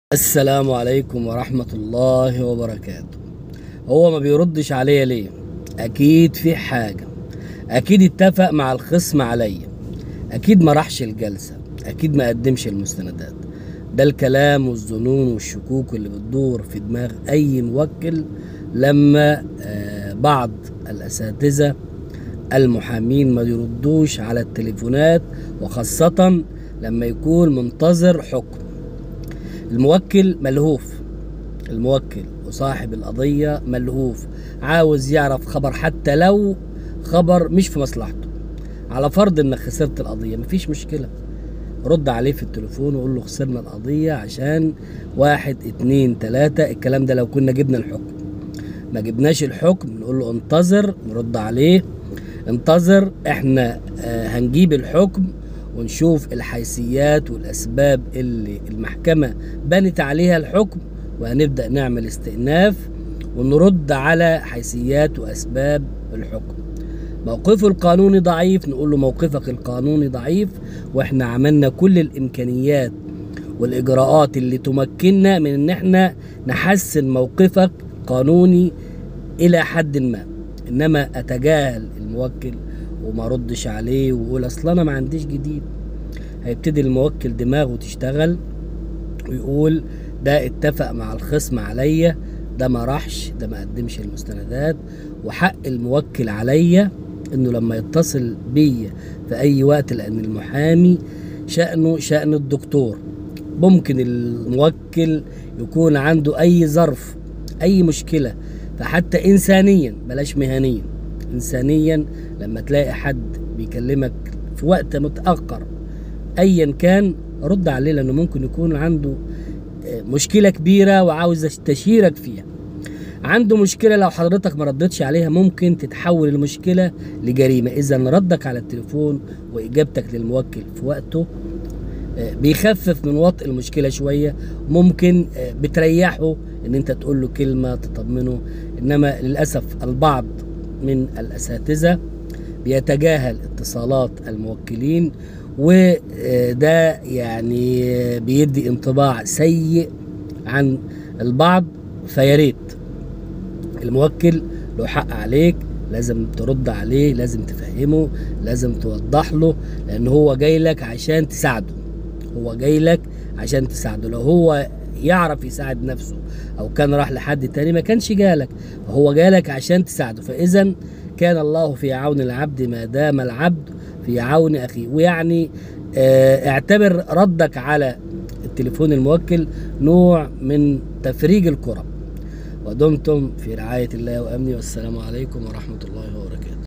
السلام عليكم ورحمة الله وبركاته هو ما بيردش عليا ليه اكيد في حاجة اكيد اتفق مع الخصم عليا اكيد ما راحش الجلسة اكيد ما قدمش المستندات ده الكلام والظنون والشكوك اللي بتدور في دماغ اي موكل لما آه، بعض الاساتذة المحامين ما يردوش على التليفونات وخاصة لما يكون منتظر حكم الموكل ملهوف الموكل وصاحب القضية ملهوف عاوز يعرف خبر حتى لو خبر مش في مصلحته على فرض انك خسرت القضية مفيش مشكلة رد عليه في التليفون وقول له خسرنا القضية عشان واحد اتنين تلاتة الكلام ده لو كنا جبنا الحكم ما جبناش الحكم نقول له انتظر نرد عليه انتظر احنا آه، هنجيب الحكم ونشوف الحيثيات والاسباب اللي المحكمة بنت عليها الحكم وهنبدأ نعمل استئناف ونرد على حيثيات واسباب الحكم موقفه القانوني ضعيف نقول له موقفك القانوني ضعيف واحنا عملنا كل الامكانيات والاجراءات اللي تمكننا من ان احنا نحسن موقفك قانوني الى حد ما انما اتجاهل الموكل وما ردش عليه واقول اصل انا ما عنديش جديد هيبتدي الموكل دماغه تشتغل ويقول ده اتفق مع الخصم عليا ده ما راحش ده ما قدمش المستندات وحق الموكل عليا انه لما يتصل بيا في اي وقت لان المحامي شأنه شأن الدكتور ممكن الموكل يكون عنده اي ظرف اي مشكلة فحتى انسانيا بلاش مهنيا انسانيا لما تلاقي حد بيكلمك في وقت متأخر ايا كان رد عليه لانه ممكن يكون عنده آه، مشكلة كبيرة وعاوز يستشيرك فيها عنده مشكلة لو حضرتك ما ردتش عليها ممكن تتحول المشكلة لجريمة إذا ردك على التليفون وإجابتك للموكل في وقته آه، بيخفف من وطء المشكلة شوية ممكن آه، بتريحه إن أنت تقول له كلمة تطمنه إنما للأسف البعض من الأساتذة بيتجاهل اتصالات الموكلين وده يعني بيدي انطباع سيء عن البعض فياريت الموكل له حق عليك لازم ترد عليه لازم تفهمه لازم توضح له لان هو جاي لك عشان تساعده هو جاي لك عشان تساعده لو هو يعرف يساعد نفسه او كان راح لحد تاني ما كانش جالك هو جالك عشان تساعده فاذا كان الله في عون العبد ما دام العبد في عون اخيه ويعني آه، اعتبر ردك على التليفون الموكل نوع من تفريج الكرب ودمتم في رعاية الله وأمنه والسلام عليكم ورحمة الله وبركاته